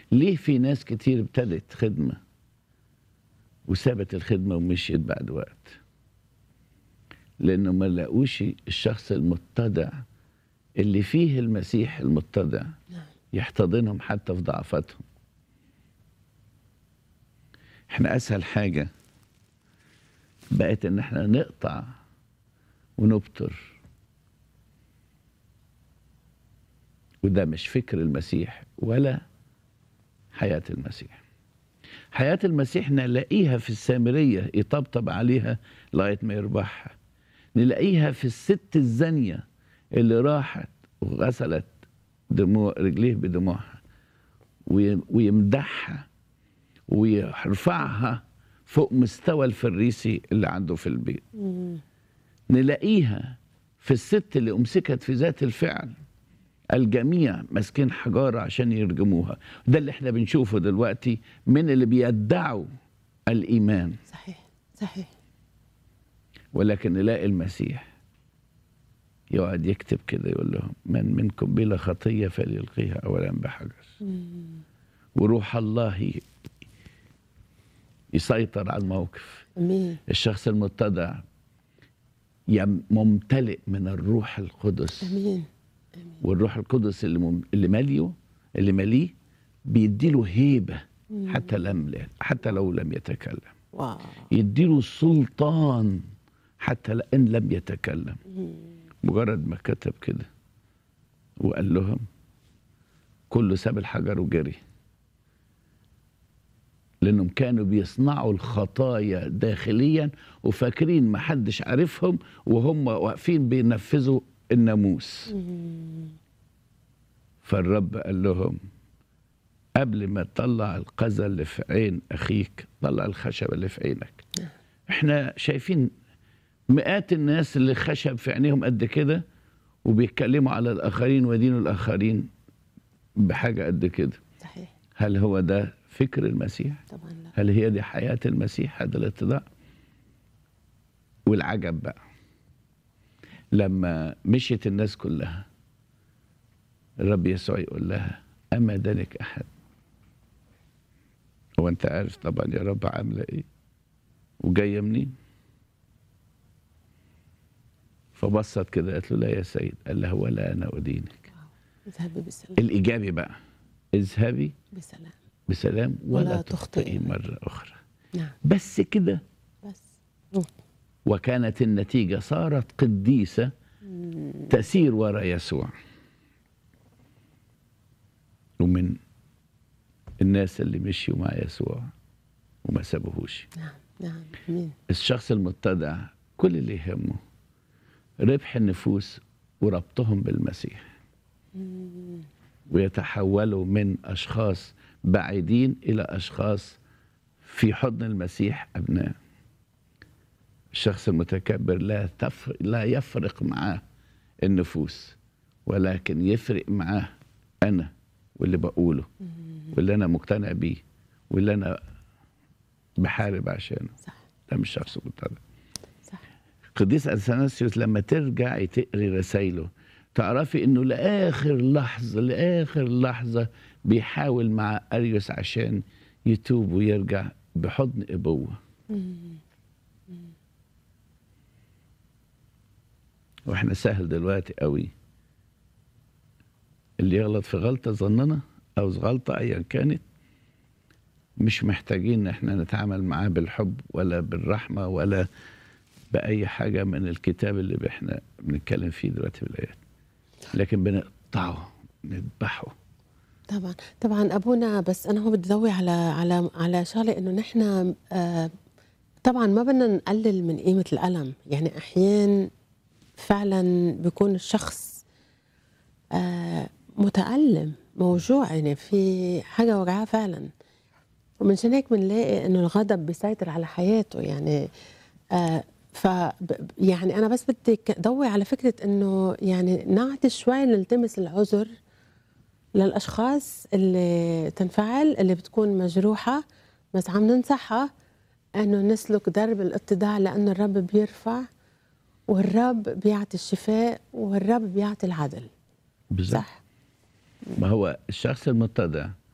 ليه في ناس كتير ابتدت خدمة وسابت الخدمة ومشيت بعد وقت لأنه ما لقوش الشخص المتضع اللي فيه المسيح المتضع نعم يحتضنهم حتى في ضعفاتهم احنا اسهل حاجة بقت ان احنا نقطع ونبتر وده مش فكر المسيح ولا حياة المسيح حياة المسيح نلاقيها في السامرية يطبطب عليها لغاية ما يربحها نلاقيها في الست الزانية اللي راحت وغسلت دموع رجليه بدموعها وي- ويمدحها ويرفعها فوق مستوى الفريسي اللي عنده في البيت مم. نلاقيها في الست اللي أمسكت في ذات الفعل الجميع ماسكين حجارة عشان يرجموها ده اللي احنا بنشوفه دلوقتي من اللي بيدعوا الإيمان صحيح صحيح ولكن نلاقي المسيح يقعد يكتب كده يقول لهم من منكم بلا خطية فليلقيها أولا بحجر مم. وروح الله ي- يسيطر على الموقف امين الشخص المتضع يم- ممتلئ من الروح القدس امين والروح القدس اللي مم... اللي ماليه اللي ماليه بيديله هيبه حتى لم حتى لو لم يتكلم واو يديله سلطان حتى ل- ان لم يتكلم مم. مجرد ما كتب كده وقال لهم كله ساب الحجر وجري لانهم كانوا بيصنعوا الخطايا داخليا وفاكرين ما حدش عارفهم وهم واقفين بينفذوا الناموس مم. فالرب قال لهم قبل ما تطلع القذى اللي في عين اخيك طلع الخشبه اللي في عينك احنا شايفين مئات الناس اللي خشب في عينيهم قد كده وبيتكلموا على الاخرين ودينوا الاخرين بحاجه قد كده صحيح هل هو ده فكر المسيح طبعا لا هل هي دي حياه المسيح هذا الاتضاع والعجب بقى لما مشيت الناس كلها الرب يسوع يقول لها أما ذلك أحد هو أنت عارف طبعا يا رب عاملة إيه وجاية منين فبصت كده قالت له لا يا سيد قال لها ولا أنا أدينك اذهبي بسلام الإيجابي بقى اذهبي بسلام بسلام ولا, ولا تخطئي تخطئي. مرة أخرى نعم بس كده بس وكانت النتيجة صارت قديسة تسير وراء يسوع ومن الناس اللي مشيوا مع يسوع وما سابوهوش نعم نعم امين الشخص المتضع كل اللي يهمه ربح النفوس وربطهم بالمسيح مم. ويتحولوا من أشخاص بعيدين إلى أشخاص في حضن المسيح أبناء الشخص المتكبر لا تف... لا يفرق معاه النفوس ولكن يفرق معاه أنا واللي بقوله واللي أنا مقتنع بيه واللي أنا بحارب عشانه صح ده مش شخص متضع صح قديس اثناسيوس لما ترجعي تقري رسايله تعرفي انه لاخر لحظه لاخر لحظه بيحاول مع اريوس عشان يتوب ويرجع بحضن ابوه مم. واحنا سهل دلوقتي قوي اللي يغلط في غلطه ظننا او غلطه ايا كانت مش محتاجين ان احنا نتعامل معاه بالحب ولا بالرحمه ولا باي حاجه من الكتاب اللي احنا بنتكلم فيه دلوقتي في الايات لكن بنقطعه نذبحه طبعا طبعا ابونا بس انا هو بدي ضوي على على على شغله انه نحن آه طبعا ما بدنا نقلل من قيمه الالم يعني احيان فعلا بيكون الشخص آه متالم موجوع يعني في حاجه وجعاه فعلا ومنشان هيك بنلاقي انه الغضب بيسيطر على حياته يعني آه ف ب- يعني انا بس بدي ك- ضوي على فكره انه يعني نعطي شوي نلتمس العذر للاشخاص اللي تنفعل اللي بتكون مجروحه بس عم ننصحها انه نسلك درب الاتضاع لانه الرب بيرفع والرب بيعطي الشفاء والرب بيعطي العدل بالظبط صح ما هو الشخص المتضع